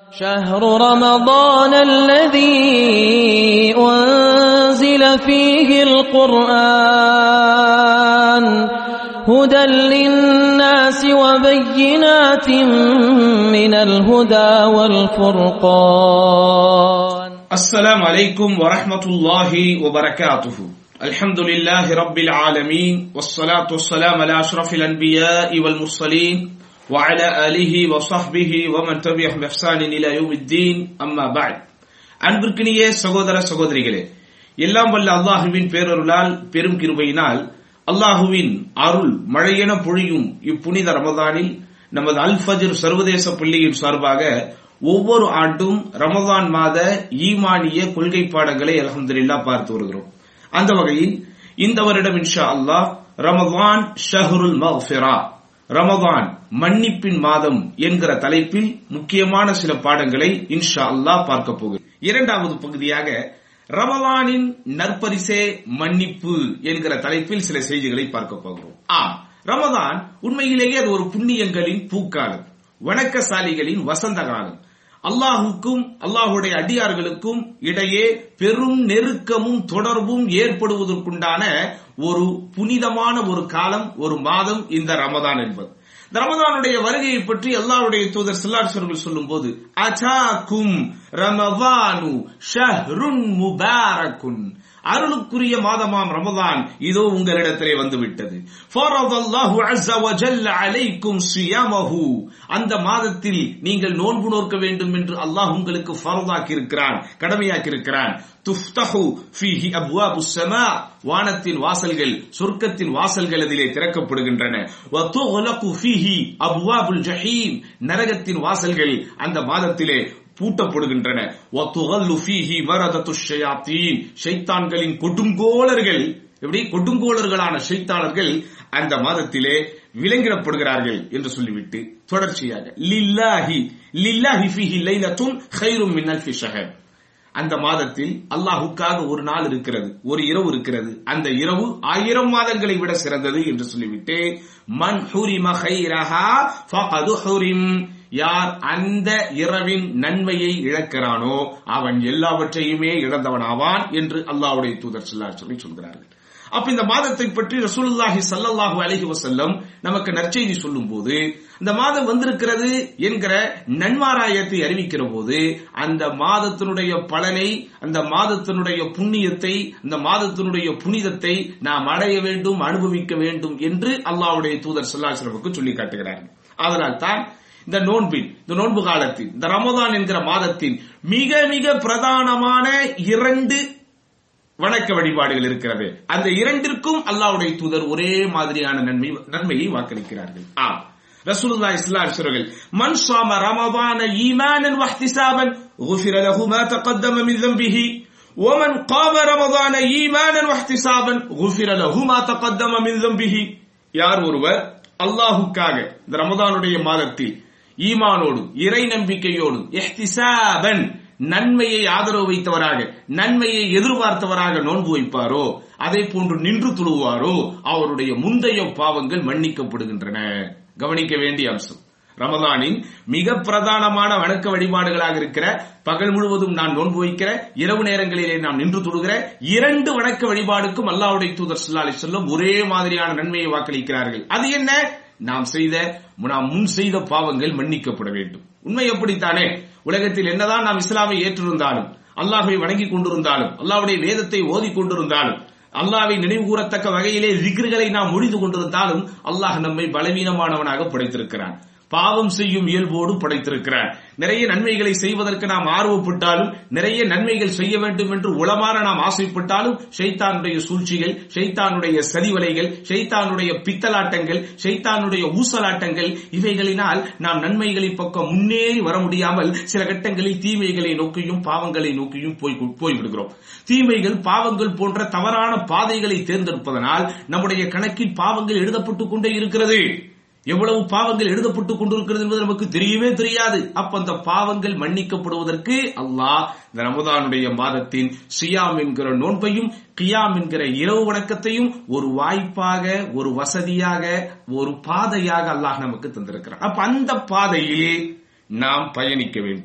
شهر رمضان الذي أنزل فيه القرآن هدى للناس وبينات من الهدى والفرقان السلام عليكم ورحمة الله وبركاته الحمد لله رب العالمين والصلاة والسلام على أشرف الأنبياء والمرسلين وعلى آله وصحبه ومن تبعهم بإحسان إلى يوم الدين أما بعد அன்பிற்கினிய சகோதர சகோதரிகளே எல்லாம் வல்ல அல்லாஹுவின் பேரருளால் பெரும் கிருபையினால் அல்லாஹுவின் அருள் மழையென பொழியும் இப்புனித ரமதானில் நமது அல் ஃபஜர் சர்வதேச பள்ளியின் சார்பாக ஒவ்வொரு ஆண்டும் ரமதான் மாத ஈமானிய கொள்கை பாடங்களை அலமதுல்லா பார்த்து வருகிறோம் அந்த வகையில் இந்த வருடம் இன்ஷா அல்லாஹ் ரமதான் ஷஹருல் மஃபிரா ரமதான் மன்னிப்பின் மாதம் என்கிற தலைப்பில் முக்கியமான சில பாடங்களை இன்ஷா அல்லாஹ் பார்க்க போகிறோம் இரண்டாவது பகுதியாக ரமலானின் நற்பரிசே மன்னிப்பு என்கிற தலைப்பில் சில செய்திகளை பார்க்க போகிறோம் ஆம் ரமதான் உண்மையிலேயே அது ஒரு புண்ணியங்களின் பூக்காலம் வணக்கசாலிகளின் வசந்த காலம் அல்லாஹுக்கும் அல்லாஹுடைய அடியார்களுக்கும் இடையே பெரும் நெருக்கமும் தொடர்பும் ஏற்படுவதற்குண்டான ஒரு புனிதமான ஒரு காலம் ஒரு மாதம் இந்த ரமதான் என்பது இந்த ரமதானுடைய வருகையை பற்றி அல்லாஹ்வுடைய தூதர் சில்லாசர்கள் சொல்லும் போது அச்சாக்கும் ரமவானு ஷஹ்ருன் முபாரக்குன் அருளுக்குரிய மாதமாம் ரமதான் இதோ உங்களிடத்திலே வந்துவிட்டது ஃபரதல்லாஹு அஸ்ஸ வஜல்ல அலைக்கும் சியாமஹு அந்த மாதத்தில் நீங்கள் நோன்பு நோக்க வேண்டும் என்று அல்லாஹ் உங்களுக்கு ஃபரதாக்கி இருக்கிறான் கடமையாக்கி இருக்கிறான் துஃப்தஹு ஃபீஹி அப்வாபு ஸமா வானத்தின் வாசல்கள் சொர்க்கத்தின் வாசல்கள் அதிலே திறக்கப்படுகின்றன வ துக்லகு ஃபீஹி அப்வாபுல் ஜஹீம் நரகத்தின் வாசல்கள் அந்த மாதத்திலே பூட்டப்படுகின்றன ஷைத்தான்களின் கொடுங்கோளர்கள் எப்படி கொடுங்கோளர்களான ஷைத்தாளர்கள் அந்த மாதத்திலே விலங்கிடப்படுகிறார்கள் என்று சொல்லிவிட்டு தொடர்ச்சியாக லில்லாஹி லில்லாஹி ஃபீஹி லைலத்துன் கைரும் மின் அல்ஃபி ஷஹர் அந்த மாதத்தில் அல்லாஹுக்காக ஒரு நாள் இருக்கிறது ஒரு இரவு இருக்கிறது அந்த இரவு ஆயிரம் மாதங்களை விட சிறந்தது என்று சொல்லிவிட்டு மன் ஹுரிம ஹைரஹா ஃபகது ஹுரிம் யார் அந்த இரவின் நன்மையை இழக்கிறானோ அவன் எல்லாவற்றையுமே இழந்தவனாவான் என்று அல்லாஹ்வுடைய தூதர் சொல்லார் சொல்லி சொல்கிறார்கள் அப்ப இந்த மாதத்தை பற்றி ரசூலுல்லாஹி சல்லல்லாஹு அலைஹி வஸல்லம் நமக்கு நற்செய்தி சொல்லும் போது இந்த மாதம் வந்திருக்கிறது என்கிற நன்மாராயத்தை அறிவிக்கிற போது அந்த மாதத்தினுடைய பலனை அந்த மாதத்தினுடைய புண்ணியத்தை அந்த மாதத்தினுடைய புனிதத்தை நாம் அடைய வேண்டும் அனுபவிக்க வேண்டும் என்று அல்லாஹ்வுடைய தூதர் சொல்லாசலமுக்கு சொல்லி காட்டுகிறார்கள் அதனால் தான் இந்த நோன்பின் இந்த நோன்பு காலத்தில் இந்த ரமதான் என்கிற மாதத்தின் மிக மிக பிரதானமான இரண்டு வணக்க வழிபாடுகள் இருக்கிறது அந்த இரண்டிற்கும் அல்லாவுடைய தூதர் ஒரே மாதிரியான நன்மை நன்மையை வாக்களிக்கிறார்கள் ஆம் ரசூலுல்லா இஸ்லாம் சொல்றார்கள் மன் சாம ரமதான ஈமானன் வஹ்திசாபன் غفر له ما تقدم من ذنبه ومن قام رمضان ايمانا واحتسابا غفر له ما تقدم من ذنبه யார் ஒருவர் அல்லாஹுக்காக இந்த ரமதானுடைய மாதத்தில் ஈமானோடு இறை நம்பிக்கையோடு எஹ்திசாபன் நன்மையை ஆதரவு வைத்தவராக நன்மையை எதிர்பார்த்தவராக நோன்பு வைப்பாரோ அதே போன்று நின்று துழுவாரோ அவருடைய முந்தைய பாவங்கள் மன்னிக்கப்படுகின்றன கவனிக்க வேண்டிய அம்சம் ரமதானின் மிக பிரதானமான வணக்க வழிபாடுகளாக இருக்கிற பகல் முழுவதும் நான் நோன்பு வைக்கிற இரவு நேரங்களிலே நாம் நின்று தொடுகிற இரண்டு வணக்க வழிபாடுக்கும் அல்லாவுடைய தூதர் சொல்லாலை சொல்லும் ஒரே மாதிரியான நன்மையை வாக்களிக்கிறார்கள் அது என்ன நாம் செய்த நாம் முன் செய்த பாவங்கள் மன்னிக்கப்பட வேண்டும் உண்மை எப்படித்தானே உலகத்தில் என்னதான் நாம் இஸ்லாமை ஏற்றிருந்தாலும் அல்லாஹை வணங்கி கொண்டிருந்தாலும் அல்லாவுடைய வேதத்தை ஓதி கொண்டிருந்தாலும் அல்லாவை நினைவு கூறத்தக்க வகையிலே விக்ருகளை நாம் முடிந்து கொண்டிருந்தாலும் அல்லாஹ் நம்மை பலவீனமானவனாக படைத்திருக்கிறான் பாவம் செய்யும் இயல்போடு படைத்திருக்கிறார் நிறைய நன்மைகளை செய்வதற்கு நாம் ஆர்வப்பட்டாலும் நிறைய நன்மைகள் செய்ய வேண்டும் என்று உளமாற நாம் ஆசைப்பட்டாலும் ஷைத்தானுடைய சூழ்ச்சிகள் ஷைத்தானுடைய சதிவலைகள் ஷைத்தானுடைய பித்தலாட்டங்கள் ஷைத்தானுடைய ஊசலாட்டங்கள் இவைகளினால் நாம் நன்மைகளின் பக்கம் முன்னேறி வர முடியாமல் சில கட்டங்களில் தீமைகளை நோக்கியும் பாவங்களை நோக்கியும் போய் போய்விடுகிறோம் தீமைகள் பாவங்கள் போன்ற தவறான பாதைகளை தேர்ந்தெடுப்பதனால் நம்முடைய கணக்கில் பாவங்கள் எழுதப்பட்டுக் கொண்டே இருக்கிறது எவ்வளவு பாவங்கள் எழுதப்பட்டுக் கொண்டிருக்கிறது என்பது நமக்கு தெரியவே தெரியாது அப்ப அந்த பாவங்கள் மன்னிக்கப்படுவதற்கு அல்லாஹ் இந்த ரமதானுடைய மாதத்தின் சியாம் என்கிற நோன்பையும் கியாம் என்கிற இரவு வணக்கத்தையும் ஒரு வாய்ப்பாக ஒரு வசதியாக ஒரு பாதையாக அல்லாஹ் நமக்கு தந்திருக்கிறார் அப்ப அந்த பாதையில் நாம் பயணிக்க வேண்டும்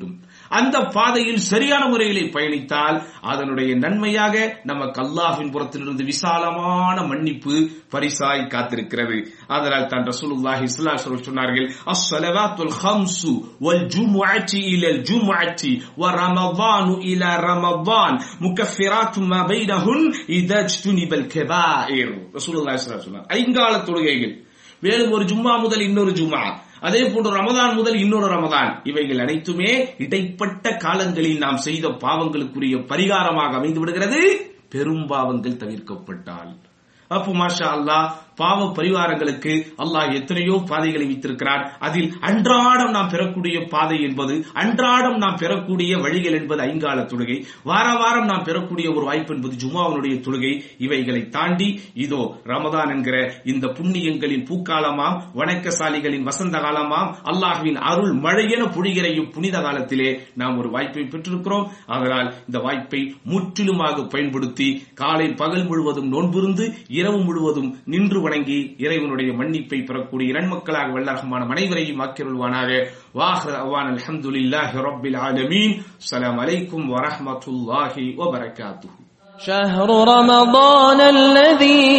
அந்த பாதையில் சரியான முறையிலே பயணித்தால் அதனுடைய நன்மையாக நமக்கு அல்லாஹ்வின் புறத்திலிருந்து விசாலமான மன்னிப்பு பரிசாய் காத்திருக்கிறது அதனால் தான் ரசூலுல்லாஹி ஸல்லல்லாஹு அலைஹி வஸல்லம் சொன்னார்கள் அஸ்-ஸலவாத்துல் ஹம்சு வல் ஜுமுஅத்தி இலல் ஜுமுஅத்தி வ ரமதானு இலா ரமதான் முகஃபிராத்து மா பைனஹுன் இதா ஜ்துனிபல் கபாயிர் ரசூலுல்லாஹி ஸல்லல்லாஹு அலைஹி வஸல்லம் ஐங்கால தொழுகைகள் மேலும் ஒரு ஜும்மா முதல் இன்னொரு ஜும்மா அதே போன்று ரமதான் முதல் இன்னொரு ரமதான் இவைகள் அனைத்துமே இடைப்பட்ட காலங்களில் நாம் செய்த பாவங்களுக்குரிய பரிகாரமாக அமைந்து விடுகிறது பெரும் பாவங்கள் தவிர்க்கப்பட்டால் அப்போ மாஷா அல்லாஹ் பாவ பரிவாரங்களுக்கு அல்லாஹ் எத்தனையோ பாதைகளை வைத்திருக்கிறார் அதில் அன்றாடம் நாம் பெறக்கூடிய பாதை என்பது அன்றாடம் நாம் பெறக்கூடிய வழிகள் என்பது ஐங்கால தொழுகை வார வாரம் நாம் பெறக்கூடிய ஒரு வாய்ப்பு என்பது ஜுமாவனுடைய தொழுகை இவைகளை தாண்டி இதோ ரமதான் என்கிற இந்த புண்ணியங்களின் பூக்காலமாம் வணக்கசாலிகளின் வசந்த காலமாம் அல்லாஹ்வின் அருள் மழையென பொழிகிற புனித காலத்திலே நாம் ஒரு வாய்ப்பை பெற்றிருக்கிறோம் அதனால் இந்த வாய்ப்பை முற்றிலுமாக பயன்படுத்தி காலை பகல் முழுவதும் நோன்பிருந்து இரவு முழுவதும் நின்று வணங்கி இறைவனுடைய மன்னிப்பை பெறக்கூடிய இரண்மக்களாக வல்லரகமான அனைவரையும் ஆக்கிருள்வானாக வாஹர் அவான் அல்ஹம்துலில்லாஹி ரப்பில் ஆலமீன் அஸ்ஸலாமு அலைக்கும் வரஹ்மத்துல்லாஹி வபரகாத்துஹு شهر رمضان الذي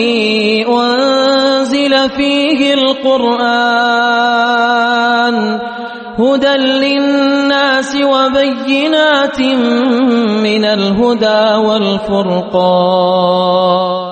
أنزل فيه القرآن هدى للناس وبينات من الهدى والفرقان